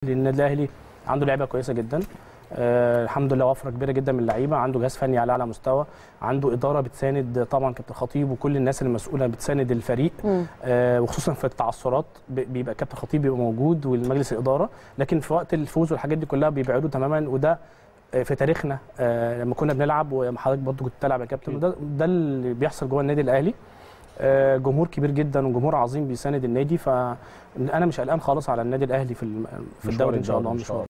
النادي الاهلي عنده لعيبه كويسه جدا آه الحمد لله وفره كبيره جدا من اللعيبه عنده جهاز فني على اعلى مستوى عنده اداره بتساند طبعا كابتن خطيب وكل الناس المسؤوله بتساند الفريق آه وخصوصا في التعثرات ب- بيبقى كابتن خطيب بيبقى موجود والمجلس الاداره لكن في وقت الفوز والحاجات دي كلها بيبعدوا تماما وده آه، في تاريخنا آه لما كنا بنلعب وحضرتك برضو كنت بتلعب يا كابتن وده ده اللي بيحصل جوه النادي الاهلي آه، جمهور كبير جدا وجمهور عظيم بيساند النادي فانا مش قلقان خالص على النادي الاهلي في الم- في مشوار الدوري ان شاء الدوري الله إن شاء مشوار